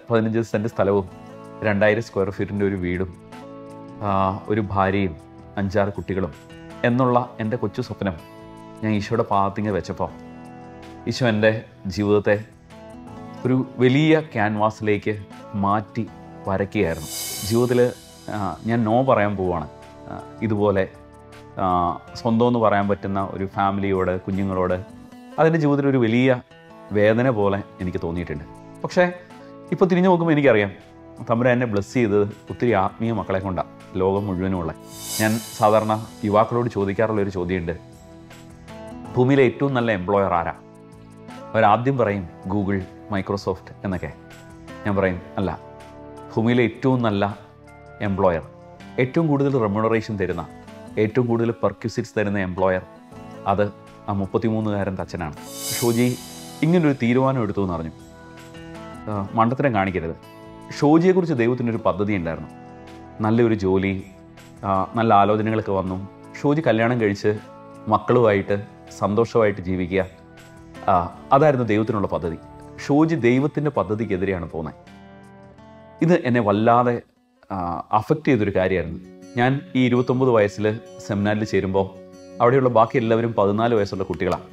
പതിനഞ്ച് സെൻറ്റ് സ്ഥലവും രണ്ടായിരം സ്ക്വയർ ഫീറ്റിൻ്റെ ഒരു വീടും ആ, ഒരു ഭാര്യയും അഞ്ചാറ് കുട്ടികളും എന്നുള്ള എൻ്റെ കൊച്ചു സ്വപ്നം ഞാൻ ഈശോയുടെ പാദത്തിങ്ങ വെച്ചപ്പോൾ ഈശോ എൻ്റെ ജീവിതത്തെ ഒരു വലിയ ക്യാൻവാസിലേക്ക് മാറ്റി വരയ്ക്കുകയായിരുന്നു ജീവിതത്തിൽ ഞാൻ നോ പറയാൻ പോവാണ് ആ, ഇതുപോലെ ആ, സ്വന്തം എന്ന് പറയാൻ പറ്റുന്ന ഒരു ഫാമിലിയോട് കുഞ്ഞുങ്ങളോട് അതിൻ്റെ ജീവിതത്തിൽ ഒരു വലിയ വേദന പോലെ എനിക്ക് തോന്നിയിട്ടുണ്ട് പക്ഷേ ഇപ്പോൾ തിരിഞ്ഞു നോക്കുമ്പോൾ എനിക്കറിയാം തമ്പുരാൻ എന്നെ ബ്ലസ് ചെയ്തത് ഒത്തിരി ആത്മീയ മക്കളെ കൊണ്ടാണ് ലോകം മുഴുവനുമുള്ള ഞാൻ സാധാരണ യുവാക്കളോട് ചോദിക്കാറുള്ള ഒരു ചോദ്യമുണ്ട് ഭൂമിയിലെ ഏറ്റവും നല്ല എംപ്ലോയർ ആരാ അവരാദ്യം പറയും ഗൂഗിൾ മൈക്രോസോഫ്റ്റ് എന്നൊക്കെ ഞാൻ പറയും അല്ല ഭൂമിയിലെ ഏറ്റവും നല്ല എംപ്ലോയർ ഏറ്റവും കൂടുതൽ റെമ്യൂണറേഷൻ തരുന്ന ഏറ്റവും കൂടുതൽ പെർക്യൂസിറ്റ്സ് തരുന്ന എംപ്ലോയർ അത് ആ മുപ്പത്തിമൂന്നുകാരൻ തച്ചനാണ് ഷോജി ഇങ്ങനൊരു തീരുമാനം എടുത്തു എന്ന് പറഞ്ഞു ആ, മണ്ടത്തരം കാണിക്കരുത് ഷോജിയെക്കുറിച്ച് ദൈവത്തിനൊരു പദ്ധതി ഉണ്ടായിരുന്നു നല്ലൊരു ജോലി ആ, നല്ല ആലോചനകളൊക്കെ വന്നു ഷോജി കല്യാണം കഴിച്ച് മക്കളുമായിട്ട് സന്തോഷമായിട്ട് ജീവിക്കുക ആ, അതായിരുന്നു ദൈവത്തിനുള്ള പദ്ധതി ഷോജി ദൈവത്തിൻ്റെ പദ്ധതിക്കെതിരെയാണ് പോകുന്നത് ഇത് എന്നെ വല്ലാതെ അഫക്റ്റ് ചെയ്തൊരു കാര്യമായിരുന്നു ഞാൻ ഈ ഇരുപത്തൊമ്പത് വയസ്സിൽ സെമിനാറിൽ ചേരുമ്പോൾ അവിടെയുള്ള ബാക്കി എല്ലാവരും പതിനാല് വയസ്സുള്ള കുട്ടികളാണ്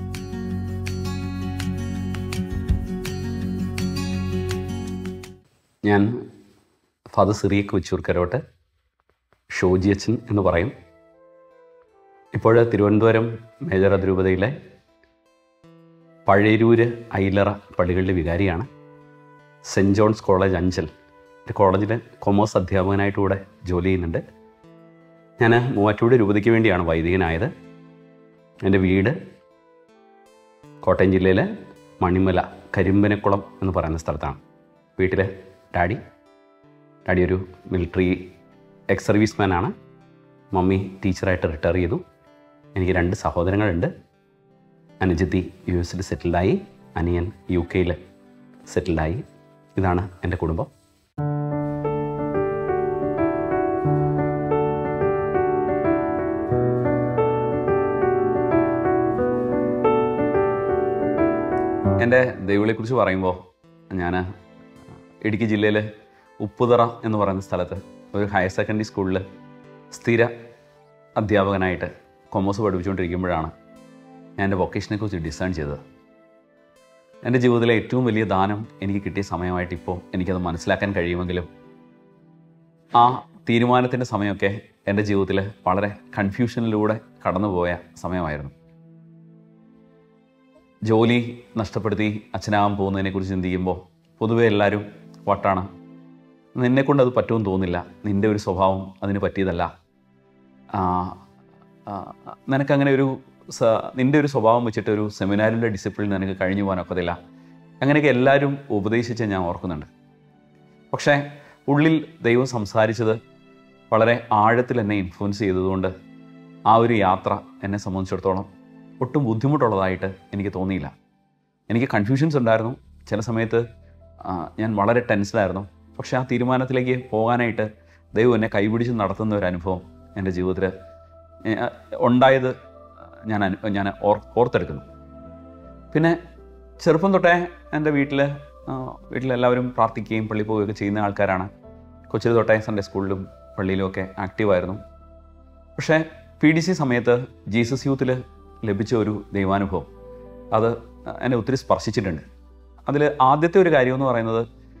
ഞാൻ ഫാദർ സിറിയക്ക് വെച്ചൂർക്കരോട്ട് ഷോജിയച്ചൻ എന്ന് പറയും ഇപ്പോൾ തിരുവനന്തപുരം മേജർ അതിരൂപതയിലെ പഴയരൂര് ഐലറ പള്ളികളിലെ വികാരിയാണ് സെൻറ്റ് ജോൺസ് കോളേജ് അഞ്ചൽ ഒരു കോളേജിൽ കൊമേഴ്സ് അധ്യാപകനായിട്ട് കൂടെ ജോലി ചെയ്യുന്നുണ്ട് ഞാൻ മൂവാറ്റൂട് രൂപതയ്ക്ക് വേണ്ടിയാണ് വൈദികനായത് എൻ്റെ വീട് കോട്ടയം ജില്ലയിലെ മണിമല കരിമ്പനക്കുളം എന്ന് പറയുന്ന സ്ഥലത്താണ് വീട്ടിൽ ഡാഡി ഡാഡി ഒരു മിലിറ്ററി എക്സ് സർവീസ് ആണ് മമ്മി ടീച്ചറായിട്ട് റിട്ടയർ ചെയ്തു എനിക്ക് രണ്ട് സഹോദരങ്ങളുണ്ട് അനുജത്തി യു എസിൽ സെറ്റിൽഡായി അനിയൻ യു കെയിൽ സെറ്റിൽഡായി ഇതാണ് എൻ്റെ കുടുംബം എൻ്റെ ദൈവങ്ങളെക്കുറിച്ച് പറയുമ്പോൾ ഞാൻ ഇടുക്കി ജില്ലയിൽ ഉപ്പുതറ എന്ന് പറയുന്ന സ്ഥലത്ത് ഒരു ഹയർ സെക്കൻഡറി സ്കൂളിൽ സ്ഥിര അധ്യാപകനായിട്ട് കൊമേഴ്സ് പഠിപ്പിച്ചുകൊണ്ടിരിക്കുമ്പോഴാണ് ഞാൻ എൻ്റെ വൊക്കേഷനെ കുറിച്ച് ഡിസൈൻ ചെയ്തത് എൻ്റെ ജീവിതത്തിലെ ഏറ്റവും വലിയ ദാനം എനിക്ക് കിട്ടിയ സമയമായിട്ട് ഇപ്പോൾ എനിക്കത് മനസ്സിലാക്കാൻ കഴിയുമെങ്കിലും ആ തീരുമാനത്തിൻ്റെ സമയമൊക്കെ എൻ്റെ ജീവിതത്തിൽ വളരെ കൺഫ്യൂഷനിലൂടെ കടന്നുപോയ സമയമായിരുന്നു ജോലി നഷ്ടപ്പെടുത്തി അച്ഛനാകാൻ പോകുന്നതിനെക്കുറിച്ച് ചിന്തിക്കുമ്പോൾ പൊതുവെ എല്ലാവരും വട്ടാണ് നിന്നെക്കൊണ്ട് അത് പറ്റുമെന്ന് തോന്നില്ല നിൻ്റെ ഒരു സ്വഭാവം അതിന് പറ്റിയതല്ല ആ, ആ, നിനക്കങ്ങനെ ഒരു സ നിൻ്റെ ഒരു സ്വഭാവം വെച്ചിട്ട് ഒരു സെമിനാരിൻ്റെ ഡിസിപ്ലിൻ നിനക്ക് കഴിഞ്ഞു പോകാനൊക്കത്തില്ല അങ്ങനെയൊക്കെ എല്ലാവരും ഉപദേശിച്ച് ഞാൻ ഓർക്കുന്നുണ്ട് പക്ഷേ ഉള്ളിൽ ദൈവം സംസാരിച്ചത് വളരെ ആഴത്തിൽ എന്നെ ഇൻഫ്ലുവൻസ് ചെയ്തതുകൊണ്ട് ആ ഒരു യാത്ര എന്നെ സംബന്ധിച്ചിടത്തോളം ഒട്ടും ബുദ്ധിമുട്ടുള്ളതായിട്ട് എനിക്ക് തോന്നിയില്ല എനിക്ക് കൺഫ്യൂഷൻസ് ഉണ്ടായിരുന്നു ചില സമയത്ത് ആ, ഞാൻ വളരെ ടെൻസ്ഡായിരുന്നു പക്ഷേ ആ തീരുമാനത്തിലേക്ക് പോകാനായിട്ട് ദൈവം എന്നെ കൈപിടിച്ച് നടത്തുന്ന ഒരു അനുഭവം എൻ്റെ ജീവിതത്തിൽ ഏ, ഉണ്ടായത് ഞാൻ അനു ഞാൻ ഓർ ഓർത്തെടുക്കുന്നു പിന്നെ ചെറുപ്പം തൊട്ടേ എൻ്റെ വീട്ടിൽ വീട്ടിലെല്ലാവരും പ്രാർത്ഥിക്കുകയും പള്ളി പോവുകയൊക്കെ ചെയ്യുന്ന ആൾക്കാരാണ് കൊച്ചിൽ തൊട്ടേ സൺഡേ സ്കൂളിലും പള്ളിയിലുമൊക്കെ ആക്റ്റീവായിരുന്നു പക്ഷേ പി ഡി സി സമയത്ത് ജീസസ് യൂത്തിൽ ലഭിച്ച ഒരു ദൈവാനുഭവം അത് എന്നെ ഒത്തിരി സ്പർശിച്ചിട്ടുണ്ട് അതിൽ ആദ്യത്തെ ഒരു കാര്യം എന്ന് പറയുന്നത്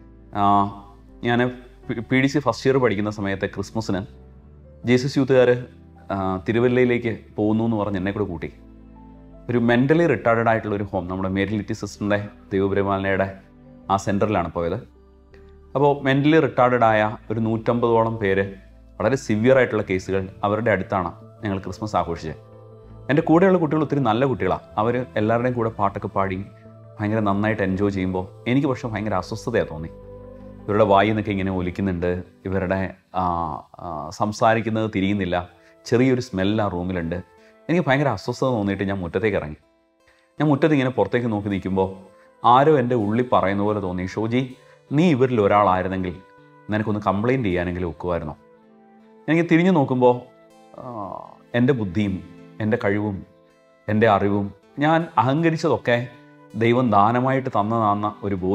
ഞാൻ P D C first year പഠിക്കുന്ന സമയത്ത് ക്രിസ്മസിന് ജീസസ് യൂത്തുകാർ തിരുവല്ലയിലേക്ക് പോകുന്നു എന്ന് പറഞ്ഞ് എന്നെ കൂടെ കൂട്ടി ഒരു മെൻ്റലി റിട്ടയർഡ് ആയിട്ടുള്ള ഒരു ഹോം നമ്മുടെ മേരി ലിറ്റി സിസ്റ്ററിൻ്റെ ദൈവപരിപാലനയുടെ ആ സെൻറ്ററിലാണ് പോയത് അപ്പോൾ മെൻ്റലി റിട്ടയർഡ് ആയ ഒരു നൂറ്റമ്പതോളം പേര് വളരെ സിവിയർ ആയിട്ടുള്ള കേസുകൾ അവരുടെ അടുത്താണ് ഞങ്ങൾ ക്രിസ്മസ് ആഘോഷിച്ചത് എൻ്റെ കൂടെയുള്ള കുട്ടികൾ ഒത്തിരി നല്ല കുട്ടികളാണ് അവർ എല്ലാവരുടെയും കൂടെ പാട്ടൊക്കെ പാടി ഭയങ്കര നന്നായിട്ട് എൻജോയ് ചെയ്യുമ്പോൾ എനിക്ക് പക്ഷേ ഭയങ്കര അസ്വസ്ഥതയാണ് തോന്നി ഇവരുടെ വായിൽ നിന്നൊക്കെ ഇങ്ങനെ ഒലിക്കുന്നുണ്ട് ഇവരുടെ ആ, ആ, സംസാരിക്കുന്നത് തിരിയുന്നില്ല ചെറിയൊരു സ്മെല്ല് ആ റൂമിലുണ്ട് എനിക്ക് ഭയങ്കര അസ്വസ്ഥത തോന്നിയിട്ട് ഞാൻ മുറ്റത്തേക്ക് ഇറങ്ങി ഞാൻ മുറ്റത്ത് ഇങ്ങനെ പുറത്തേക്ക് നോക്കി നിൽക്കുമ്പോൾ ആരോ എൻ്റെ ഉള്ളിൽ പറയുന്ന പോലെ തോന്നി ഷോജി നീ ഇവരിൽ ഒരാളായിരുന്നെങ്കിൽ നിനക്കൊന്ന് കംപ്ലൈൻറ്റ് ചെയ്യാനെങ്കിലും ഒക്കുമായിരുന്നോ എനിക്ക് തിരിഞ്ഞു നോക്കുമ്പോൾ ആ, എൻ്റെ ബുദ്ധിയും എൻ്റെ കഴിവും എൻ്റെ അറിവും ഞാൻ അഹങ്കരിച്ചതൊക്കെ ദൈവം ദാനമായിട്ട് തന്നതാന്ന ഒരു ബോധ്യം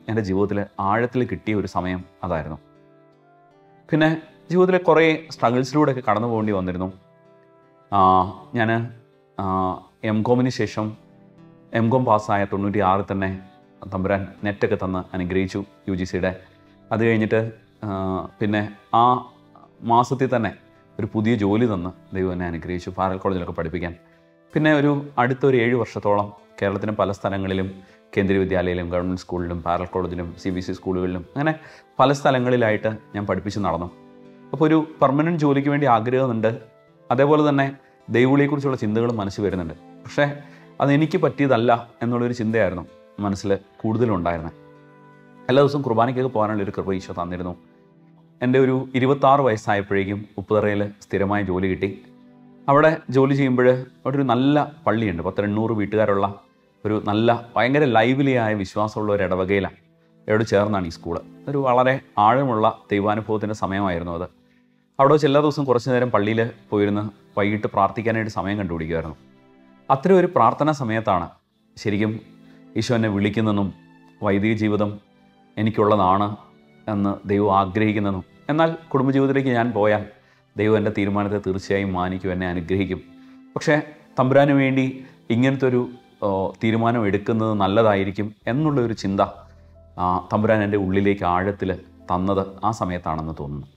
എൻ്റെ ജീവിതത്തിൽ ആഴത്തിൽ കിട്ടിയ ഒരു സമയം അതായിരുന്നു പിന്നെ ജീവിതത്തിലെ കുറേ സ്ട്രഗിൾസിലൂടെയൊക്കെ കടന്നു പോകേണ്ടി വന്നിരുന്നു ഞാൻ എം കോമിന് ശേഷം എം കോം പാസ്സായ തൊണ്ണൂറ്റി ആറിൽ തന്നെ തമ്പുരാൻ നെറ്റൊക്കെ തന്ന് അനുഗ്രഹിച്ചു യു ജി സിയുടെ അത് കഴിഞ്ഞിട്ട് ആ, പിന്നെ ആ മാസത്തിൽ തന്നെ ഒരു പുതിയ ജോലി തന്ന് ദൈവം എന്നെ അനുഗ്രഹിച്ചു പാറൽ കോളേജിലൊക്കെ പഠിപ്പിക്കാൻ പിന്നെ ഒരു അടുത്തൊരു ഏഴ് വർഷത്തോളം കേരളത്തിലെ പല സ്ഥലങ്ങളിലും കേന്ദ്രീയ വിദ്യാലയയിലും ഗവൺമെൻറ് സ്കൂളിലും പാരൽ കോളേജിലും സി ബി എസ് ഇ സ്കൂളുകളിലും അങ്ങനെ പല സ്ഥലങ്ങളിലായിട്ട് ഞാൻ പഠിപ്പിച്ച് നടന്നു അപ്പോൾ ഒരു പെർമനൻറ്റ് ജോലിക്ക് വേണ്ടി ആഗ്രഹമുണ്ട് അതേപോലെ തന്നെ ദൈവവിളിയെക്കുറിച്ചുള്ള ചിന്തകളും മനസ്സിൽ വരുന്നുണ്ട് പക്ഷേ അതെനിക്ക് പറ്റിയതല്ല എന്നുള്ളൊരു ചിന്തയായിരുന്നു മനസ്സിൽ കൂടുതലുണ്ടായിരുന്നത് എല്ലാ ദിവസവും കുർബാനയ്ക്കൊക്കെ പോകാനുള്ളൊരു കൃപ ഈശോ തന്നിരുന്നു എൻ്റെ ഒരു ഇരുപത്താറ് വയസ്സായപ്പോഴേക്കും ഉപ്പുതറയിൽ സ്ഥിരമായ ജോലി കിട്ടി അവിടെ ജോലി ചെയ്യുമ്പോൾ അവിടെ ഒരു നല്ല പള്ളിയുണ്ട് പത്ത് എണ്ണൂറ് വീട്ടുകാരുള്ള ഒരു നല്ല ഭയങ്കര ലൈവ്ലിയായ വിശ്വാസമുള്ള ഒരു ഇടവകയിലാണ് എവിടെ ചേർന്നാണ് ഈ സ്കൂള് ഒരു വളരെ ആഴമുള്ള ദൈവാനുഭവത്തിൻ്റെ സമയമായിരുന്നു അത് അവിടെ വെച്ച് എല്ലാ ദിവസവും കുറച്ച് നേരം പള്ളിയിൽ പോയിരുന്ന് വൈകിട്ട് പ്രാർത്ഥിക്കാനായിട്ട് സമയം കണ്ടുപിടിക്കുമായിരുന്നു അത്തരം ഒരു പ്രാർത്ഥനാ സമയത്താണ് ശരിക്കും ഈശോ എന്നെ വിളിക്കുന്നതെന്നും വൈദിക ജീവിതം എനിക്കുള്ളതാണ് എന്ന് ദൈവം ആഗ്രഹിക്കുന്നതെന്നും എന്നാൽ കുടുംബജീവിതത്തിലേക്ക് ഞാൻ പോയാൽ ദൈവം എൻ്റെ തീരുമാനത്തെ തീർച്ചയായും മാനിക്കും എന്നെ അനുഗ്രഹിക്കും പക്ഷേ തമ്പുരാന് വേണ്ടി ഇങ്ങനത്തെ ഒരു ഓ, തീരുമാനം എടുക്കുന്നത് നല്ലതായിരിക്കും എന്നുള്ള ഒരു ചിന്ത ആ, തമ്പുരാൻ എൻ്റെ ഉള്ളിലേക്ക് ആഴത്തിൽ തന്നത് ആ സമയത്താണെന്ന് തോന്നുന്നു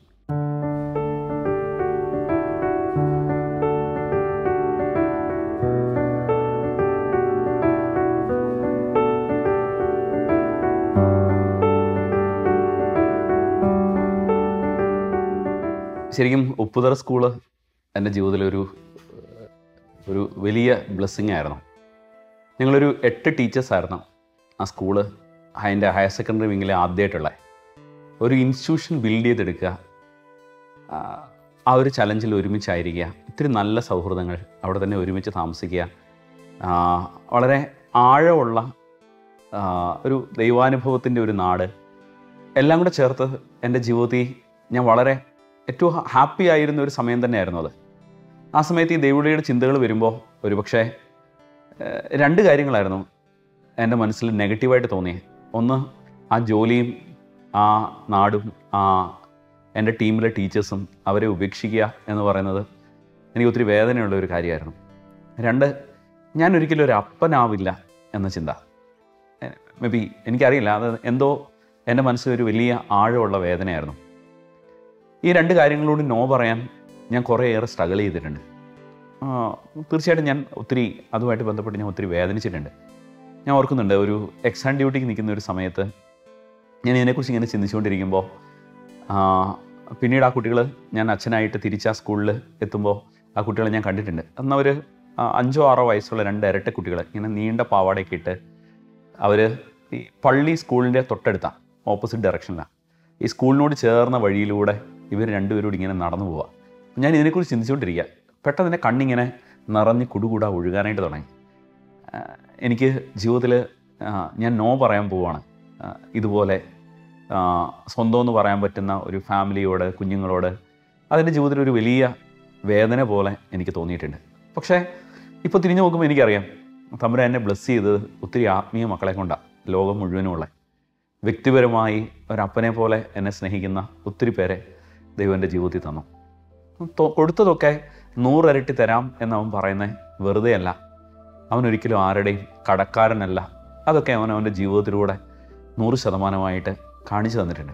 ശരിക്കും ഉപ്പുതറ സ്കൂള് എൻ്റെ ജീവിതത്തിലൊരു ഒരു വലിയ ബ്ലെസ്സിങ് ആയിരുന്നു ഞങ്ങളൊരു എട്ട് ടീച്ചേഴ്സായിരുന്നു ആ സ്കൂള് അതിൻ്റെ ഹയർ സെക്കൻഡറി വിങ്ങിലെ ആദ്യമായിട്ടുള്ള ഒരു ഇൻസ്റ്റിറ്റ്യൂഷൻ ബിൽഡ് ചെയ്തെടുക്കുക ആ, ആ ഒരു ചലഞ്ചിൽ ഒരുമിച്ചായിരിക്കുക ഇത്തിരി നല്ല സൗഹൃദങ്ങൾ അവിടെ തന്നെ ഒരുമിച്ച് താമസിക്കുക ആ, വളരെ ആഴമുള്ള ആ, ഒരു ദൈവാനുഭവത്തിൻ്റെ ഒരു നാട് എല്ലാം കൂടെ ചേർത്ത് എൻ്റെ ജീവിതത്തിൽ ഞാൻ വളരെ ഏറ്റവും ഹാപ്പി ആയിരുന്ന ഒരു സമയം തന്നെയായിരുന്നു അത് ആ സമയത്ത് ഈ ദൈവവിളിയുടെ ചിന്തകൾ വരുമ്പോൾ ഒരുപക്ഷെ ഏഹ്, രണ്ട് കാര്യങ്ങളായിരുന്നു എൻ്റെ മനസ്സിൽ നെഗറ്റീവായിട്ട് തോന്നിയത് ഒന്ന് ആ ജോലിയും ആ നാടും ആ എൻ്റെ ടീമിലെ ടീച്ചേഴ്സും അവരെ ഉപേക്ഷിക്കുക എന്ന് പറയുന്നത് എനിക്ക് ഒത്തിരി വേദനയുള്ള ഒരു കാര്യമായിരുന്നു രണ്ട് ഞാൻ ഒരിക്കലും ഒരു അപ്പനാവില്ല എന്ന ചിന്ത മേ ബി എനിക്കറിയില്ല അത് എന്തോ എൻ്റെ മനസ്സിൽ ഒരു വലിയ ആഴമുള്ള വേദനയായിരുന്നു ഈ രണ്ട് കാര്യങ്ങളോട് നോ പറയാൻ ഞാൻ കുറേയേറെ സ്ട്രഗിൾ ചെയ്തിട്ടുണ്ട് ആ, തീർച്ചയായിട്ടും ഞാൻ ഒത്തിരി അതുമായിട്ട് ബന്ധപ്പെട്ട് ഞാൻ ഒത്തിരി വേദനിച്ചിട്ടുണ്ട് ഞാൻ ഓർക്കുന്നുണ്ട് ഒരു എക്സാം ഡ്യൂട്ടിക്ക് നിൽക്കുന്ന ഒരു സമയത്ത് ഞാൻ ഇതിനെക്കുറിച്ച് ഇങ്ങനെ ചിന്തിച്ചുകൊണ്ടിരിക്കുമ്പോൾ ആ, പിന്നീട് ആ കുട്ടികൾ ഞാൻ അച്ഛനായിട്ട് തിരിച്ച് ആ സ്കൂളിൽ എത്തുമ്പോൾ ആ കുട്ടികളെ ഞാൻ കണ്ടിട്ടുണ്ട് അന്ന് അവർ അഞ്ചോ ആറോ വയസ്സുള്ള രണ്ട് ഇരട്ട കുട്ടികൾ ഇങ്ങനെ നീണ്ട പാവാടയൊക്കെ ഇട്ട് അവർ ഈ പള്ളി സ്കൂളിൻ്റെ തൊട്ടടുത്താണ് ഓപ്പോസിറ്റ് ഡയറക്ഷനിലാണ് ഈ സ്കൂളിനോട് ചേർന്ന വഴിയിലൂടെ ഇവർ രണ്ടുപേരോട് ഇങ്ങനെ നടന്നു പോവുക ഞാൻ ഇതിനെക്കുറിച്ച് ചിന്തിച്ചുകൊണ്ടിരിക്കുക പെട്ടെന്ന് എൻ്റെ കണ്ണിങ്ങനെ നിറഞ്ഞ് കുടുകൂടാ ഒഴുകാനായിട്ട് തുടങ്ങി ആ, എനിക്ക് ജീവിതത്തിൽ ഞാൻ നോ പറയാൻ പോവാണ് ആ, ഇതുപോലെ ആ, സ്വന്തം എന്ന് പറയാൻ പറ്റുന്ന ഒരു ഫാമിലിയോട് കുഞ്ഞുങ്ങളോട് അതിൻ്റെ ജീവിതത്തിൽ ഒരു വലിയ വേദന പോലെ എനിക്ക് തോന്നിയിട്ടുണ്ട് പക്ഷേ ഇപ്പോൾ തിരിഞ്ഞു നോക്കുമ്പോൾ എനിക്കറിയാം തമ്പുരാൻ എന്നെ ബ്ലസ് ചെയ്തത് ഒത്തിരി ആത്മീയ മക്കളെ കൊണ്ടാണ് ലോകം മുഴുവനുമുള്ള വ്യക്തിപരമായി ഒരപ്പനെ പോലെ എന്നെ സ്നേഹിക്കുന്ന ഒത്തിരി പേരെ ദൈവം എൻ്റെ ജീവിതത്തിൽ തന്നു തൊ- കൊടുത്തതൊക്കെ നൂറിരട്ടി തരാം എന്ന് അവൻ പറയുന്നത് വെറുതെ അല്ല അവൻ ഒരിക്കലും ആരുടെയും കടക്കാരനല്ല അതൊക്കെ അവൻ അവൻ്റെ ജീവിതത്തിലൂടെ നൂറ് ശതമാനമായിട്ട് കാണിച്ചു തന്നിട്ടുണ്ട്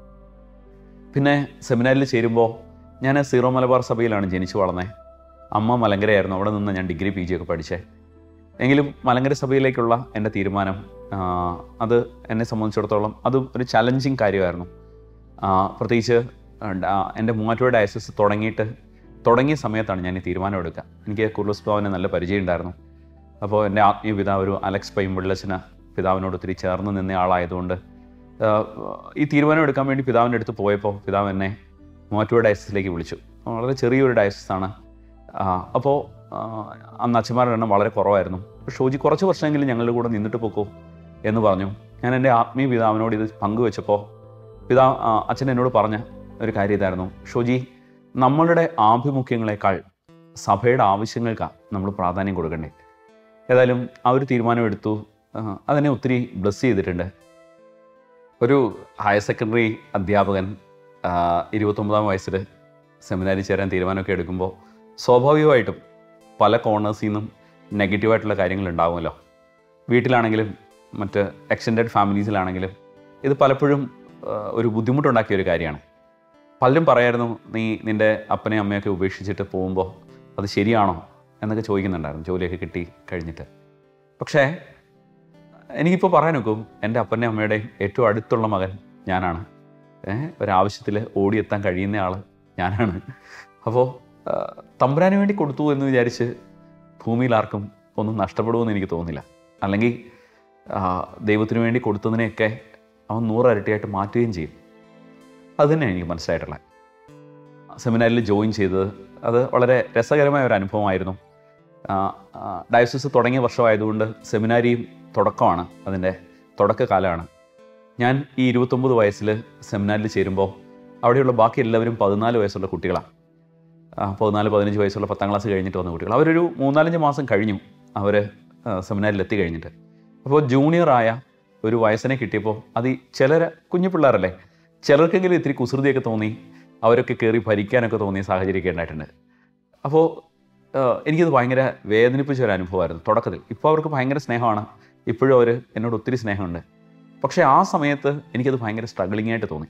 പിന്നെ സെമിനാരിൽ ചേരുമ്പോൾ ഞാൻ സീറോ മലബാർ സഭയിലാണ് ജനിച്ചു വളർന്നത് അമ്മ മലങ്കരയായിരുന്നു അവിടെ നിന്ന് ഞാൻ ഡിഗ്രി പി ജി ഒക്കെ പഠിച്ചേ എങ്കിലും മലങ്കര സഭയിലേക്കുള്ള എൻ്റെ തീരുമാനം ആ, അത് എന്നെ സംബന്ധിച്ചിടത്തോളം അതും ഒരു ചലഞ്ചിങ് കാര്യമായിരുന്നു ആ, പ്രത്യേകിച്ച് ആ, എൻ്റെ മൂവാറ്റുപുഴ ഡയസസ് തുടങ്ങിയിട്ട് തുടങ്ങിയ സമയത്താണ് ഞാൻ ഈ തീരുമാനം എടുക്കുക എനിക്ക് കുർലൂസ് ഭവനെ നല്ല പരിചയം ഉണ്ടായിരുന്നു അപ്പോൾ എൻ്റെ ആത്മീയ പിതാവ് ഒരു അലക്സ് പൈമ്പിള്ളച്ചന് പിതാവിനോട് ഒത്തിരി ചേർന്ന് നിന്ന ആളായതുകൊണ്ട് ആ, ഈ തീരുമാനം എടുക്കാൻ വേണ്ടി പിതാവിൻ്റെ അടുത്ത് പോയപ്പോൾ പിതാവ് എന്നെ മൂവാറ്റുപുഴ ഡയസസിലേക്ക് വിളിച്ചു വളരെ ചെറിയൊരു ഡയസസാണ് അപ്പോൾ അന്ന് അച്ഛന്മാരുടെ എണ്ണം വളരെ കുറവായിരുന്നു ഷോജി കുറച്ച് വർഷമെങ്കിലും ഞങ്ങളുടെ കൂടെ നിന്നിട്ട് പോക്കോ എന്ന് പറഞ്ഞു ഞാൻ എൻ്റെ ആത്മീയ പിതാവിനോട് ഇത് പങ്കുവെച്ചപ്പോൾ പിതാ ആ, അച്ഛൻ എന്നോട് പറഞ്ഞ ഒരു കാര്യം ഇതായിരുന്നു ഷോജി നമ്മളുടെ ആഭിമുഖ്യങ്ങളെക്കാൾ സഭയുടെ ആവശ്യങ്ങൾക്കാണ് നമ്മൾ പ്രാധാന്യം കൊടുക്കേണ്ടത് ഏതായാലും ആ ഒരു തീരുമാനം എടുത്തു ആ, അതെന്നെ ഒത്തിരി ബ്ലസ് ചെയ്തിട്ടുണ്ട് ഒരു ഹയർ സെക്കൻഡറി അധ്യാപകൻ ആ, ഇരുപത്തൊമ്പതാം വയസ്സിൽ സെമിനാരിൽ ചേരാൻ തീരുമാനമൊക്കെ എടുക്കുമ്പോൾ സ്വാഭാവികമായിട്ടും പല കോർണേഴ്സിൽ നിന്നും നെഗറ്റീവായിട്ടുള്ള കാര്യങ്ങൾ ഉണ്ടാകുമല്ലോ വീട്ടിലാണെങ്കിലും മറ്റ് എക്സ്റ്റൻഡഡ് ഫാമിലീസിലാണെങ്കിലും ഇത് പലപ്പോഴും ആ, ഒരു ബുദ്ധിമുട്ടുണ്ടാക്കിയ ഒരു കാര്യമാണ് പലരും പറയായിരുന്നു നീ നിൻ്റെ അപ്പനെയും അമ്മയൊക്കെ ഉപേക്ഷിച്ചിട്ട് പോകുമ്പോൾ അത് ശരിയാണോ എന്നൊക്കെ ചോദിക്കുന്നുണ്ടായിരുന്നു ജോലിയൊക്കെ കിട്ടി കഴിഞ്ഞിട്ട് പക്ഷേ എനിക്കിപ്പോൾ പറയാൻ നോക്കും എൻ്റെ അപ്പൻ്റെയും അമ്മയുടെയും ഏറ്റവും അടുത്തുള്ള മകൻ ഞാനാണ് ഏഹ് ഒരാവശ്യത്തിൽ ഓടിയെത്താൻ കഴിയുന്ന ആൾ ഞാനാണ് അപ്പോൾ തമ്പുരാന് വേണ്ടി കൊടുത്തു എന്ന് വിചാരിച്ച് ഭൂമിയിൽ ആർക്കും ഒന്നും നഷ്ടപ്പെടുമെന്ന് എനിക്ക് തോന്നുന്നില്ല അല്ലെങ്കിൽ ആ, ദൈവത്തിന് വേണ്ടി കൊടുത്തതിനെയൊക്കെ അവൻ നൂറരട്ടിയായിട്ട് മാറ്റുകയും ചെയ്യും അത് തന്നെയാണ് എനിക്ക് മനസ്സിലായിട്ടുള്ളത് സെമിനാറിൽ ജോയിൻ ചെയ്തത് അത് വളരെ രസകരമായ ഒരു അനുഭവമായിരുന്നു ഡയസിസ് തുടങ്ങിയ വർഷമായതുകൊണ്ട് സെമിനാരിയും തുടക്കമാണ് അതിൻ്റെ തുടക്കകാലമാണ് ഞാൻ ഈ ഇരുപത്തൊമ്പത് വയസ്സിൽ സെമിനാറിൽ ചേരുമ്പോൾ അവിടെയുള്ള ബാക്കി എല്ലാവരും പതിനാല് വയസ്സുള്ള കുട്ടികളാണ് ആ, പതിനാല് പതിനഞ്ച് വയസ്സുള്ള പത്താം ക്ലാസ് കഴിഞ്ഞിട്ട് വന്ന കുട്ടികൾ അവരൊരു മൂന്നാലഞ്ച് മാസം കഴിഞ്ഞു അവർ സെമിനാറിൽ എത്തി കഴിഞ്ഞിട്ട് അപ്പോൾ ജൂനിയറായ ഒരു വയസ്സിനെ കിട്ടിയപ്പോൾ അത് ഈ ചിലർ കുഞ്ഞു പിള്ളേരല്ലേ ചിലർക്കെങ്കിലും ഇത്തിരി കുസൃതിയൊക്കെ തോന്നി അവരൊക്കെ കയറി ഭരിക്കാനൊക്കെ തോന്നിയ സാഹചര്യമൊക്കെ ഉണ്ടായിട്ടുണ്ട് അപ്പോൾ എനിക്കത് ഭയങ്കര വേദനിപ്പിച്ച ഒരു അനുഭവമായിരുന്നു തുടക്കത്തിൽ ഇപ്പോൾ അവർക്ക് ഭയങ്കര സ്നേഹമാണ് ഇപ്പോഴും അവർ എന്നോട് ഒത്തിരി സ്നേഹമുണ്ട് പക്ഷേ ആ സമയത്ത് എനിക്കത് ഭയങ്കര സ്ട്രഗ്ലിംഗ് ആയിട്ട് തോന്നി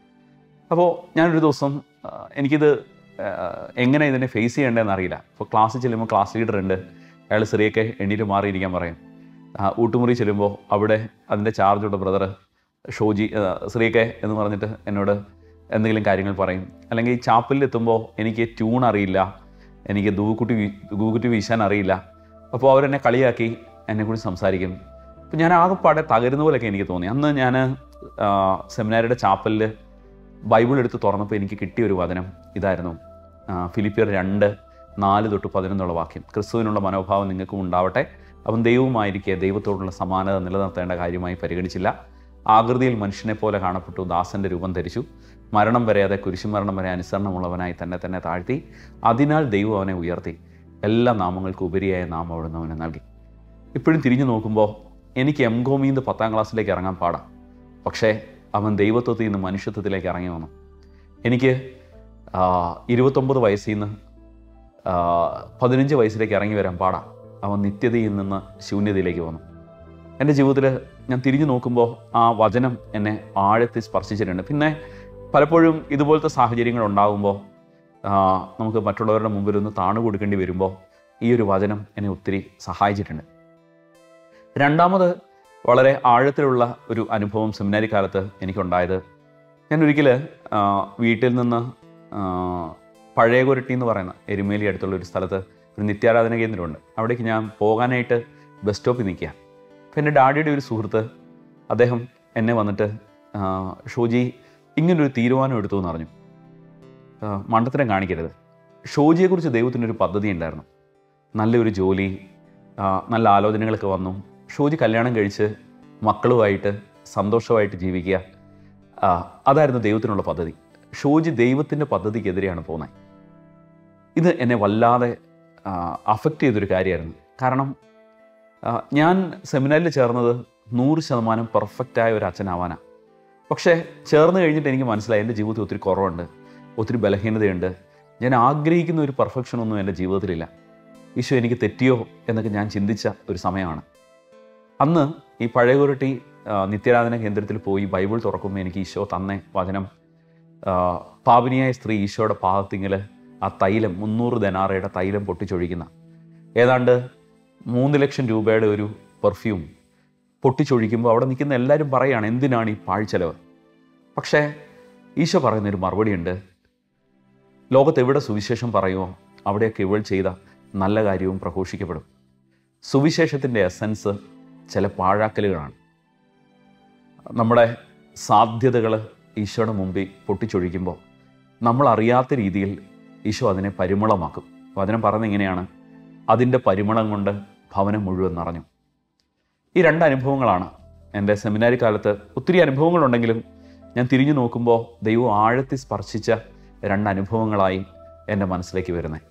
അപ്പോൾ ഞാനൊരു ദിവസം ആ, എനിക്കിത് ആ, എങ്ങനെ ഇതിനെ ഫേസ് ചെയ്യേണ്ടതെന്ന് അറിയില്ല ഇപ്പോൾ ക്ലാസ്സിൽ ചെല്ലുമ്പോൾ ക്ലാസ് ലീഡർ ഉണ്ട് അയാൾ ചെറിയൊക്കെ എണ്ണീറ്റ് മാറിയിരിക്കാൻ പറയും ആ, ഊട്ടുമുറി ചെല്ലുമ്പോൾ അവിടെ അതിൻ്റെ ചാർജുള്ള ബ്രദർ ഷോജി ആ, ശ്രീക്കെ എന്ന് പറഞ്ഞിട്ട് എന്നോട് എന്തെങ്കിലും കാര്യങ്ങൾ പറയും അല്ലെങ്കിൽ ചാപ്പലിൽ എത്തുമ്പോൾ എനിക്ക് ട്യൂൺ അറിയില്ല എനിക്ക് ദൂക്കുട്ടി വീ ദൂക്കുട്ടി വീശാൻ അറിയില്ല അപ്പോൾ അവരെന്നെ കളിയാക്കി എന്നെക്കുറിച്ച് സംസാരിക്കും അപ്പോൾ ഞാൻ ആകെപ്പാടെ തകരുന്ന പോലെയൊക്കെ എനിക്ക് തോന്നി അന്ന് ഞാൻ സെമിനാരിയുടെ ചാപ്പലിൽ ബൈബിൾ എടുത്ത് തുറന്നപ്പോൾ എനിക്ക് കിട്ടിയ ഒരു വചനം ഇതായിരുന്നു ആ, ഫിലിപ്പിയർ രണ്ട് നാല് തൊട്ട് പതിനൊന്നുള്ള വാക്യം ക്രിസ്തുവിനുള്ള മനോഭാവം നിങ്ങൾക്കും ഉണ്ടാവട്ടെ അവൻ ദൈവമായിരിക്കെ ദൈവത്തോടുള്ള സമാനത നിലനിർത്തേണ്ട കാര്യമായി പരിഗണിച്ചില്ല ആകൃതിയിൽ മനുഷ്യനെ പോലെ കാണപ്പെട്ടു ദാസന്റെ രൂപം ധരിച്ചു മരണം വരെ അതെ കുരിശുമരണം വരെ അനുസരണമുള്ളവനായി തന്നെ തന്നെ താഴ്ത്തി അതിനാൽ ദൈവം അവനെ ഉയർത്തി എല്ലാ നാമങ്ങൾക്കും ഉപരിയായ നാമം അവിടുന്ന് അവന് നൽകി ഇപ്പോഴും തിരിഞ്ഞു നോക്കുമ്പോൾ എനിക്ക് എം ഗോമിന്ന് പത്താം ക്ലാസ്സിലേക്ക് ഇറങ്ങാൻ പാടാം പക്ഷേ അവൻ ദൈവത്വത്തിൽ നിന്ന് മനുഷ്യത്വത്തിലേക്ക് ഇറങ്ങി വന്നു എനിക്ക് ആ, ഇരുപത്തൊമ്പത് വയസ്സിൽ നിന്ന് ആ, പതിനഞ്ച് വയസ്സിലേക്ക് ഇറങ്ങി വരാൻ പാടാം അവൻ നിത്യതയിൽ നിന്ന് ശൂന്യതയിലേക്ക് വന്നു എൻ്റെ ജീവിതത്തിൽ ഞാൻ തിരിഞ്ഞു നോക്കുമ്പോൾ ആ വചനം എന്നെ ആഴത്തിൽ സ്പർശിച്ചിട്ടുണ്ട് പിന്നെ പലപ്പോഴും ഇതുപോലത്തെ സാഹചര്യങ്ങൾ ഉണ്ടാകുമ്പോൾ ആ, നമുക്ക് മറ്റുള്ളവരുടെ മുമ്പിൽ ഒന്ന് താണു കൊടുക്കേണ്ടി വരുമ്പോൾ ഈ ഒരു വചനം എന്നെ ഒത്തിരി സഹായിച്ചിട്ടുണ്ട് രണ്ടാമത് വളരെ ആഴത്തിലുള്ള ഒരു അനുഭവം സെമിനാരി കാലത്ത് എനിക്കുണ്ടായത് ഞാൻ ഒരിക്കൽ വീട്ടിൽ നിന്ന് ആ, പഴയ കുരട്ടി എന്ന് പറയുന്ന എരുമേലി അടുത്തുള്ള ഒരു സ്ഥലത്ത് ഒരു നിത്യാരാധന കേന്ദ്രമുണ്ട് അവിടേക്ക് ഞാൻ പോകാനായിട്ട് ബസ് സ്റ്റോപ്പിൽ നിൽക്കുക അപ്പം എൻ്റെ ഡാഡിയുടെ ഒരു സുഹൃത്ത് അദ്ദേഹം എന്നെ വന്നിട്ട് ആ, ഷോജി ഇങ്ങനൊരു തീരുമാനം എടുത്തു എന്ന് പറഞ്ഞു ആ, മണ്ടത്തരം കാണിക്കരുത് ഷോജിയെക്കുറിച്ച് ദൈവത്തിനൊരു പദ്ധതി ഉണ്ടായിരുന്നു നല്ലൊരു ജോലി ആ, നല്ല ആലോചനകളൊക്കെ വന്നു ഷോജി കല്യാണം കഴിച്ച് മക്കളുമായിട്ട് സന്തോഷമായിട്ട് ജീവിക്കുക ആ, അതായിരുന്നു ദൈവത്തിനുള്ള പദ്ധതി ഷോജി ദൈവത്തിൻ്റെ പദ്ധതിക്കെതിരെയാണ് പോകുന്നത് ഇത് എന്നെ വല്ലാതെ അഫക്റ്റ് ചെയ്തൊരു കാര്യമായിരുന്നു കാരണം ആ, ഞാൻ സെമിനാറിൽ ചേർന്നത് നൂറ് ശതമാനം പെർഫെക്റ്റായ ഒരു അച്ഛനാവാനാണ് പക്ഷേ ചേർന്ന് കഴിഞ്ഞിട്ട് എനിക്ക് മനസ്സിലായി എൻ്റെ ജീവിതത്തിൽ ഒത്തിരി കുറവുണ്ട് ഒത്തിരി ബലഹീനതയുണ്ട് ഞാൻ ആഗ്രഹിക്കുന്ന ഒരു പെർഫെക്ഷനൊന്നും എൻ്റെ ജീവിതത്തിലില്ല ഈശോ എനിക്ക് തെറ്റിയോ എന്നൊക്കെ ഞാൻ ചിന്തിച്ച ഒരു സമയമാണ് അന്ന് ഈ പഴയ കുരട്ടി ആ, നിത്യാരാധന കേന്ദ്രത്തിൽ പോയി ബൈബിൾ തുറക്കുമ്പോൾ എനിക്ക് ഈശോ തന്നെ വചനം ആ, പാപിനിയായ സ്ത്രീ ഈശോയുടെ പാദത്തിങ്കൽ ആ തൈലം മുന്നൂറ് ധനാറയുടെ തൈലം പൊട്ടിച്ചൊഴിക്കുന്ന ഏതാണ്ട് മൂന്ന് ലക്ഷം രൂപയുടെ ഒരു പെർഫ്യൂം പൊട്ടിച്ചൊഴിക്കുമ്പോൾ അവിടെ നിൽക്കുന്ന എല്ലാവരും പറയുകയാണ് എന്തിനാണ് ഈ പാഴ്ചെലവ് പക്ഷേ ഈശോ പറയുന്നൊരു മറുപടിയുണ്ട് ലോകത്ത് എവിടെ സുവിശേഷം പറയുമോ അവിടെയൊക്കെ ഇവൾ ചെയ്ത നല്ല കാര്യവും പ്രഘോഷിക്കപ്പെടും സുവിശേഷത്തിൻ്റെ എസൻസ് ചില പാഴാക്കലുകളാണ് നമ്മുടെ സാധ്യതകൾ ഈശോയുടെ മുമ്പിൽ പൊട്ടിച്ചൊഴിക്കുമ്പോൾ നമ്മൾ അറിയാത്ത രീതിയിൽ ഈശോ അതിനെ പരിമളമാക്കും വചനം പറയുന്നത് ഇങ്ങനെയാണ് അതിൻ്റെ പരിമളം കൊണ്ട് ഭവനം മുഴുവൻ നിറഞ്ഞു ഈ രണ്ട് അനുഭവങ്ങളാണ് എൻ്റെ സെമിനാരി കാലത്ത് ഒത്തിരി അനുഭവങ്ങളുണ്ടെങ്കിലും ഞാൻ തിരിഞ്ഞു നോക്കുമ്പോൾ ദൈവം ആഴത്തിൽ സ്പർശിച്ച രണ്ട് അനുഭവങ്ങളായി എൻ്റെ മനസ്സിലേക്ക് വരുന്നത്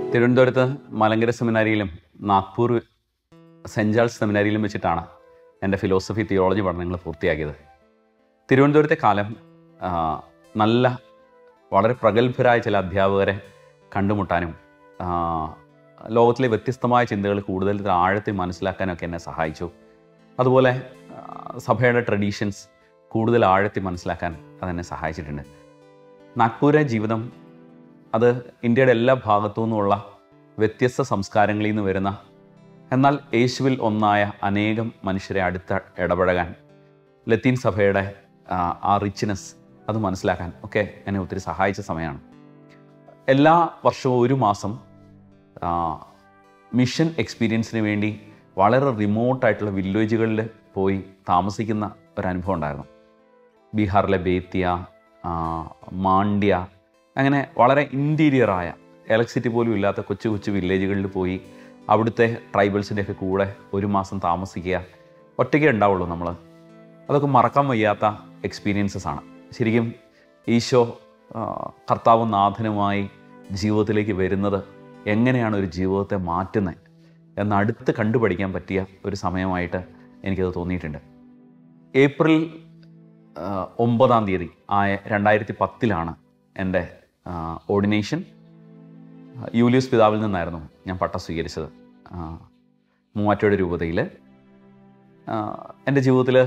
തിരുവനന്തപുരത്ത് മലങ്കര സെമിനാരിയിലും നാഗ്പൂർ സെൻറ് ജാൾസ് സെമിനാരിയിലും വെച്ചിട്ടാണ് എൻ്റെ ഫിലോസഫി തിയോളജി പഠനങ്ങൾ പൂർത്തിയാക്കിയത് തിരുവനന്തപുരത്തെ കാലം ആ, നല്ല വളരെ പ്രഗത്ഭരായ ചില അധ്യാപകരെ കണ്ടുമുട്ടാനും ആ, ലോകത്തിലെ വ്യത്യസ്തമായ ചിന്തകൾ കൂടുതൽ ആഴത്തിൽ മനസ്സിലാക്കാനൊക്കെ എന്നെ സഹായിച്ചു അതുപോലെ ആ, സഭയുടെ ട്രഡീഷൻസ് കൂടുതൽ ആഴത്തിൽ മനസ്സിലാക്കാൻ അതെന്നെ സഹായിച്ചിട്ടുണ്ട് നാഗ്പൂരെ ജീവിതം അത് ഇന്ത്യയുടെ എല്ലാ ഭാഗത്തു നിന്നുമുള്ള വ്യത്യസ്ത സംസ്കാരങ്ങളിൽ നിന്ന് വരുന്ന എന്നാൽ യേശുവിൽ ഒന്നായ അനേകം മനുഷ്യരെ അടുത്ത ഇടപഴകാൻ ലത്തീൻ സഭയുടെ ആ, ആ റിച്ച്നെസ് അത് മനസ്സിലാക്കാൻ ഒക്കെ എന്നെ ഒത്തിരി സഹായിച്ച സമയമാണ് എല്ലാ വർഷവും ഒരു മാസം ആ, മിഷൻ എക്സ്പീരിയൻസിന് വേണ്ടി വളരെ റിമോട്ടായിട്ടുള്ള വില്ലേജുകളിൽ പോയി താമസിക്കുന്ന ഒരു അനുഭവം ഉണ്ടായിരുന്നു ബീഹാറിലെ ബേത്തിയ ആ, മാണ്ഡ്യ അങ്ങനെ വളരെ ഇൻറ്റീരിയറായ ഇലക്ട്രിസിറ്റി പോലും ഇല്ലാത്ത കൊച്ചു കൊച്ചു വില്ലേജുകളിൽ പോയി അവിടുത്തെ ട്രൈബൽസിൻ്റെയൊക്കെ കൂടെ ഒരു മാസം താമസിക്കുക ഒറ്റയ്ക്കേ ഉണ്ടാവുള്ളൂ നമ്മൾ അതൊക്കെ മറക്കാൻ വയ്യാത്ത എക്സ്പീരിയൻസസ് ആണ് ശരിക്കും ഈശോ ആ, കർത്താവും നാഥനുമായി ജീവിതത്തിലേക്ക് വരുന്നത് എങ്ങനെയാണ് ഒരു ജീവിതത്തെ മാറ്റുന്നത് എന്ന് അടുത്ത് കണ്ടുപഠിക്കാൻ പറ്റിയ ഒരു സമയമായിട്ട് എനിക്കത് തോന്നിയിട്ടുണ്ട് ഏപ്രിൽ ആ, ഒമ്പതാം തീയതി ആയ രണ്ടായിരത്തി പത്തിലാണ് എൻ്റെ ഓർഡിനേഷൻ യൂലിയസ് പിതാവിൽ നിന്നായിരുന്നു ഞാൻ പട്ടം സ്വീകരിച്ചത് ആ, മൂവാറ്റയുടെ രൂപതയിൽ എൻ്റെ ജീവിതത്തിൽ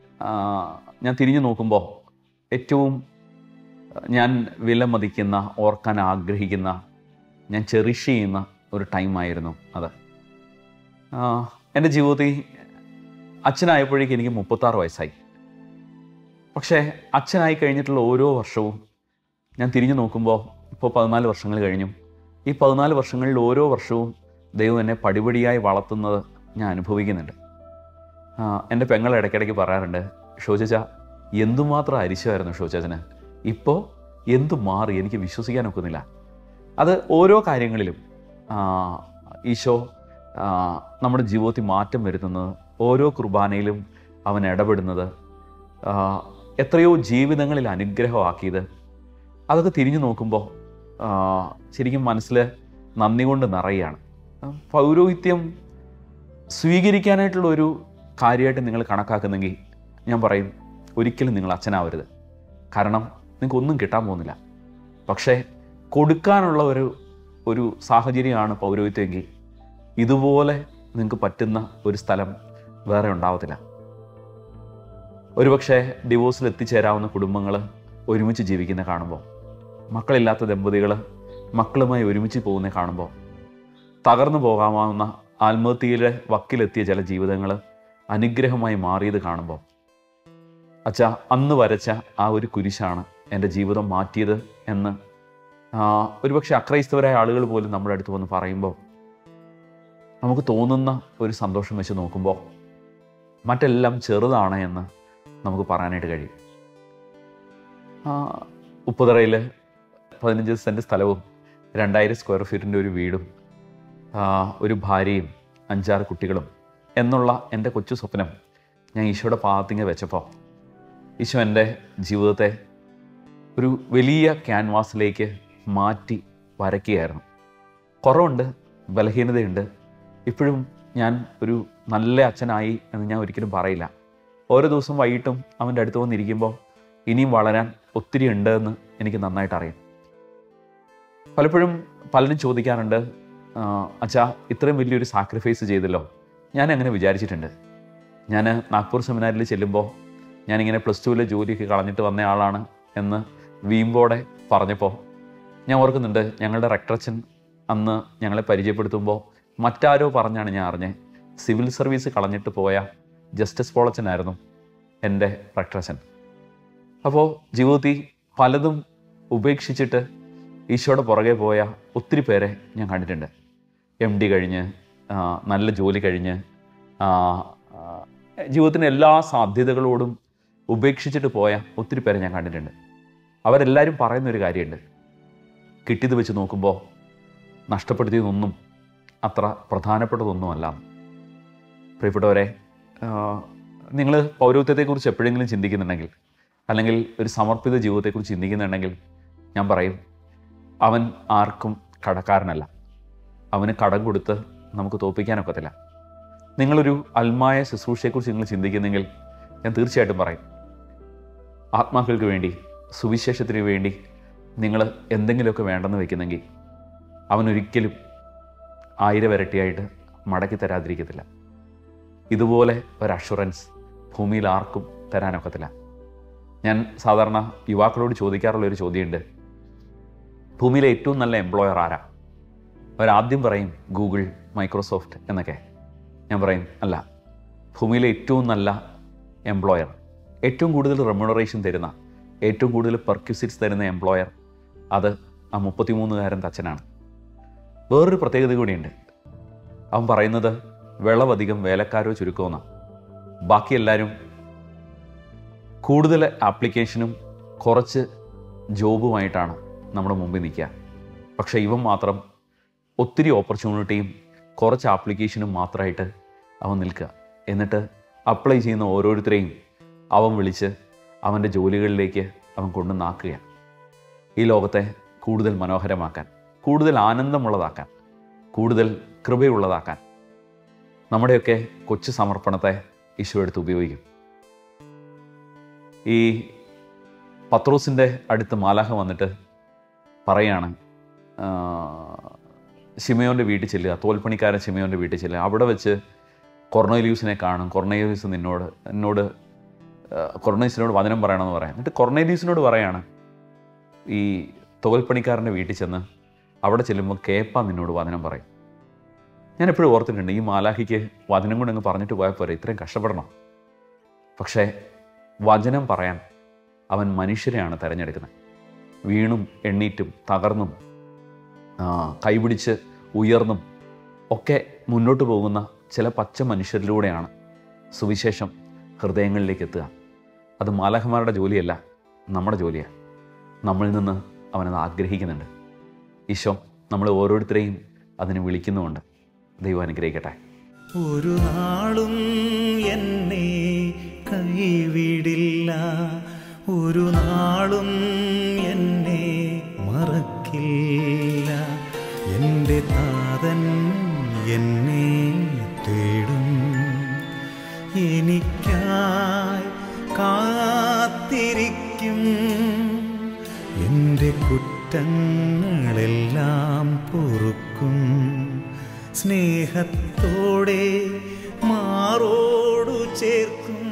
ഞാൻ തിരിഞ്ഞു നോക്കുമ്പോൾ ഏറ്റവും ഞാൻ വിലമതിക്കുന്ന ഓർക്കാൻ ആഗ്രഹിക്കുന്ന ഞാൻ ചെറിഷ് ചെയ്യുന്ന ഒരു ടൈമായിരുന്നു അത് ആ, എൻ്റെ ജീവിതത്തിൽ അച്ഛനായപ്പോഴേക്കും എനിക്ക് മുപ്പത്താറ് വയസ്സായി പക്ഷേ അച്ഛനായി കഴിഞ്ഞിട്ടുള്ള ഓരോ വർഷവും ഞാൻ തിരിഞ്ഞു നോക്കുമ്പോൾ ഇപ്പോൾ പതിനാല് വർഷങ്ങൾ കഴിഞ്ഞു ഈ പതിനാല് വർഷങ്ങളിൽ ഓരോ വർഷവും ദൈവം എന്നെ പടിപടിയായി വളർത്തുന്നത് ഞാൻ അനുഭവിക്കുന്നുണ്ട് ആ, എൻ്റെ പെങ്ങൾ ഇടയ്ക്കിടയ്ക്ക് പറയാറുണ്ട് ഷോചച്ച എന്തുമാത്രം അരിശമായിരുന്നു ഷോചച്ചന് ഇപ്പോൾ എന്തു മാറി എനിക്ക് വിശ്വസിക്കാൻ ഒക്കുന്നില്ല അത് ഓരോ കാര്യങ്ങളിലും ആ, ഈശോ ആ, നമ്മുടെ ജീവിതത്തിൽ മാറ്റം വരുത്തുന്നത് ഓരോ കുർബാനയിലും അവൻ ഇടപെടുന്നത് ആ, എത്രയോ ജീവിതങ്ങളിൽ അനുഗ്രഹമാക്കിയത് അതൊക്കെ തിരിഞ്ഞു നോക്കുമ്പോൾ ആ, ശരിക്കും മനസ്സിൽ നന്ദി കൊണ്ട് നിറയുകയാണ് ആ, പൗരോഹിത്യം സ്വീകരിക്കാനായിട്ടുള്ള ഒരു കാര്യമായിട്ട് നിങ്ങൾ കണക്കാക്കുന്നെങ്കിൽ ഞാൻ പറയും ഒരിക്കലും നിങ്ങൾ അച്ഛനാവരുത് കാരണം നിങ്ങൾക്ക് ഒന്നും കിട്ടാൻ പോകുന്നില്ല പക്ഷേ കൊടുക്കാനുള്ള ഒരു ഒരു സാഹചര്യമാണ് പൗരോഹിത്യമെങ്കിൽ ഇതുപോലെ നിങ്ങൾക്ക് പറ്റുന്ന ഒരു സ്ഥലം വേറെ ഉണ്ടാവത്തില്ല ഒരുപക്ഷെ ഡിവോഴ്സിൽ എത്തിച്ചേരാവുന്ന കുടുംബങ്ങൾ ഒരുമിച്ച് ജീവിക്കുന്ന കാണുമ്പോൾ മക്കളില്ലാത്ത ദമ്പതികൾ മക്കളുമായി ഒരുമിച്ച് പോകുന്ന കാണുമ്പോൾ തകർന്നു പോകാമാവുന്ന ആത്മഹത്യയുടെ വക്കിലെത്തിയ ചില ജീവിതങ്ങൾ അനുഗ്രഹമായി മാറിയത് കാണുമ്പോൾ അച്ഛാ അന്ന് വരച്ച ആ ഒരു കുരിശാണ് എൻ്റെ ജീവിതം മാറ്റിയത് എന്ന് ആ, ഒരുപക്ഷെ അക്രൈസ്തവരായ ആളുകൾ പോലും നമ്മുടെ അടുത്ത് വന്ന് പറയുമ്പോൾ നമുക്ക് തോന്നുന്ന ഒരു സന്തോഷം വെച്ച് നോക്കുമ്പോൾ മറ്റെല്ലാം ചെറുതാണ് എന്ന് നമുക്ക് പറയാനായിട്ട് കഴിയും ആ, ഉപ്പുതറയിൽ പതിനഞ്ച് സെൻറ്റ് സ്ഥലവും രണ്ടായിരം സ്ക്വയർ ഫീറ്റിൻ്റെ ഒരു വീടും ആ, ഒരു ഭാര്യയും അഞ്ചാറ് കുട്ടികളും എന്നുള്ള എൻ്റെ കൊച്ചു സ്വപ്നം ഞാൻ ഈശോയുടെ പാദത്തിങ്ങ വെച്ചപ്പോൾ ഈശോ എൻ്റെ ജീവിതത്തെ ഒരു വലിയ ക്യാൻവാസിലേക്ക് മാറ്റി വരയ്ക്കുകയായിരുന്നു കുറവുണ്ട് ബലഹീനതയുണ്ട് ഇപ്പോഴും ഞാൻ ഒരു നല്ല അച്ഛനായി എന്ന് ഞാൻ ഒരിക്കലും പറയില്ല ഓരോ ദിവസം വൈകിട്ടും അവൻ്റെ അടുത്ത് വന്നിരിക്കുമ്പോൾ ഇനിയും വളരാൻ ഒത്തിരി ഉണ്ട് എന്ന് എനിക്ക് നന്നായിട്ട് അറിയാം പലപ്പോഴും പലരും ചോദിക്കാറുണ്ട് "ആ, അച്ഛാ ഇത്രയും വലിയൊരു സാക്രിഫൈസ് ചെയ്തല്ലോ ഞാൻ അങ്ങനെ വിചാരിച്ചിട്ടുണ്ട് ഞാൻ നാഗ്പൂർ സെമിനാരിൽ ചെല്ലുമ്പോൾ ഞാനിങ്ങനെ പ്ലസ് ടുവിലെ ജോലിയൊക്കെ കളഞ്ഞിട്ട് വന്ന ആളാണ് എന്ന് വീമ്പോടെ പറഞ്ഞപ്പോൾ ഞാൻ ഓർക്കുന്നുണ്ട് ഞങ്ങളുടെ റെക്ടറച്ചൻ അന്ന് ഞങ്ങളെ പരിചയപ്പെടുത്തുമ്പോൾ മറ്റാരോ പറഞ്ഞാണ് ഞാൻ അറിഞ്ഞത് സിവിൽ സർവീസ് കളഞ്ഞിട്ട് പോയ ജസ്റ്റിസ് പോളച്ചനായിരുന്നു എൻ്റെ റെക്ടറച്ചൻ അപ്പോൾ ജീവിതത്തിൽ പലതും ഉപേക്ഷിച്ചിട്ട് ഈശോയുടെ പുറകെ പോയ ഒത്തിരി പേരെ ഞാൻ കണ്ടിട്ടുണ്ട് എം ഡി കഴിഞ്ഞ് ആ, നല്ല ജോലി കഴിഞ്ഞ് ആ, ആ, ജീവിതത്തിൻ്റെ എല്ലാ സാധ്യതകളോടും ഉപേക്ഷിച്ചിട്ട് പോയ ഒത്തിരി പേരെ ഞാൻ കണ്ടിട്ടുണ്ട് അവരെല്ലാവരും പറയുന്ന ഒരു കാര്യമുണ്ട് കിട്ടിയത് വെച്ച് നോക്കുമ്പോൾ നഷ്ടപ്പെടുത്തിയതൊന്നും അത്ര പ്രധാനപ്പെട്ടതൊന്നുമല്ല പ്രിയപ്പെട്ടവരെ നിങ്ങൾ പൗരോഹിത്യത്തെക്കുറിച്ച് എപ്പോഴെങ്കിലും ചിന്തിക്കുന്നുണ്ടെങ്കിൽ അല്ലെങ്കിൽ ഒരു സമർപ്പിത ജീവിതത്തെക്കുറിച്ച് ചിന്തിക്കുന്നുണ്ടെങ്കിൽ ഞാൻ പറയും അവൻ ആർക്കും കടക്കാരനല്ല അവന് കടം കൊടുത്ത് നമുക്ക് തോൽപ്പിക്കാനൊക്കത്തില്ല നിങ്ങളൊരു അൽമായ ശുശ്രൂഷയെക്കുറിച്ച് നിങ്ങൾ ചിന്തിക്കുന്നെങ്കിൽ ഞാൻ തീർച്ചയായിട്ടും പറയും ആത്മാക്കൾക്ക് വേണ്ടി സുവിശേഷത്തിന് വേണ്ടി നിങ്ങൾ എന്തെങ്കിലുമൊക്കെ വേണ്ടെന്ന് വെക്കുന്നെങ്കിൽ അവനൊരിക്കലും ആയിരം ഇരട്ടിയായിട്ട് മടക്കി തരാതിരിക്കത്തില്ല ഇതുപോലെ ഒരു അഷുറൻസ് ഭൂമിയിൽ ആർക്കും തരാനൊക്കത്തില്ല ഞാൻ സാധാരണ യുവാക്കളോട് ചോദിക്കാറുള്ള ഒരു ചോദ്യമുണ്ട് ഭൂമിയിലെ ഏറ്റവും നല്ല എംപ്ലോയർ ആരാ അവരാദ്യം പറയും ഗൂഗിൾ മൈക്രോസോഫ്റ്റ് എന്നൊക്കെ ഞാൻ പറയും അല്ല ഭൂമിയിലെ ഏറ്റവും നല്ല എംപ്ലോയർ ഏറ്റവും കൂടുതൽ റെമ്യൂണറേഷൻ തരുന്ന ഏറ്റവും കൂടുതൽ പെർക്യൂസിറ്റ്സ് തരുന്ന എംപ്ലോയർ അത് ആ മുപ്പത്തിമൂന്നുകാരൻ തച്ചനാണ് വേറൊരു പ്രത്യേകത കൂടിയുണ്ട് അവൻ പറയുന്നത് വിളവധികം വേലക്കാരോ ചുരുക്കമെന്നാണ് ബാക്കി എല്ലാവരും കൂടുതൽ ആപ്ലിക്കേഷനും കുറച്ച് ജോബുമായിട്ടാണ് നമ്മുടെ മുമ്പിൽ നിൽക്കുക പക്ഷേ ഇവൻ മാത്രം ഒത്തിരി ഓപ്പർച്യൂണിറ്റിയും കുറച്ച് ആപ്ലിക്കേഷനും മാത്രമായിട്ട് അവൻ നിൽക്കുക എന്നിട്ട് അപ്ലൈ ചെയ്യുന്ന ഓരോരുത്തരെയും അവൻ വിളിച്ച് അവൻ്റെ ജോലികളിലേക്ക് അവൻ കൊണ്ടുവന്നാക്കുകയാണ് ഈ ലോകത്തെ കൂടുതൽ മനോഹരമാക്കാൻ കൂടുതൽ ആനന്ദമുള്ളതാക്കാൻ കൂടുതൽ കൃപയുള്ളതാക്കാൻ നമ്മുടെയൊക്കെ കൊച്ചു സമർപ്പണത്തെ ഈശോ എടുത്ത് ഉപയോഗിക്കും ഈ പത്രോസിൻ്റെ അടുത്ത് മാലാഹ വന്നിട്ട് പറയാണ് ആ, ശിമയോൻ്റെ വീട്ടിൽ ചെല്ലുക തോൽപ്പണിക്കാരൻ ശിമയോൻ്റെ വീട്ടിൽ ചെല്ലുക അവിടെ വെച്ച് കൊർണേലിയൂസിനെ കാണും കൊർണേലിയൂസ് നിന്നോട് എന്നോട് ആ, കൊർണേലിയൂസിനോട് വചനം പറയണമെന്ന് പറയാം എന്നിട്ട് കൊർണേലിയൂസിനോട് പറയാണ് ഈ തോൽപ്പണിക്കാരൻ്റെ വീട്ടിൽ ചെന്ന് അവിടെ ചെല്ലുമ്പോൾ കേപ്പ നിന്നോട് വചനം പറയും ഞാൻ എപ്പോഴും ഓർത്തിട്ടുണ്ട് ഈ മാലാഹിക്ക് വചനം കൊണ്ട് അങ്ങ് പറഞ്ഞിട്ട് പോയാൽ പോരെ ഇത്രയും കഷ്ടപ്പെടണം പക്ഷേ വചനം പറയാൻ അവൻ മനുഷ്യരെയാണ് തിരഞ്ഞെടുക്കുന്നത് വീണും എണ്ണീറ്റും തകർന്നും ആ, കൈപിടിച്ച് ഉയർന്നും ഒക്കെ മുന്നോട്ട് പോകുന്ന ചില പച്ച മനുഷ്യരിലൂടെയാണ് സുവിശേഷം ഹൃദയങ്ങളിലേക്ക് എത്തുക അത് മാലഹമാരുടെ ജോലിയല്ല നമ്മുടെ ജോലിയാണ് നമ്മളിൽ നിന്ന് അവനത് ആഗ്രഹിക്കുന്നുണ്ട് ഈശോ നമ്മൾ ഓരോരുത്തരെയും അതിന് വിളിക്കുന്നുമുണ്ട് ദൈവം അനുഗ്രഹിക്കട്ടെ ഒരു നാളും എന്നെ കൈവിടില്ല ഒരു നാളും എന്നെ മറക്കില്ല എൻ്റെ താതൻ എന്നെ തേടും എനിക്കായി കാത്തിരിക്കും എൻ്റെ കുറ്റങ്ങളെല്ലാം പൊറുക്കും സ്നേഹത്തോടെ മാറോടു ചേർക്കും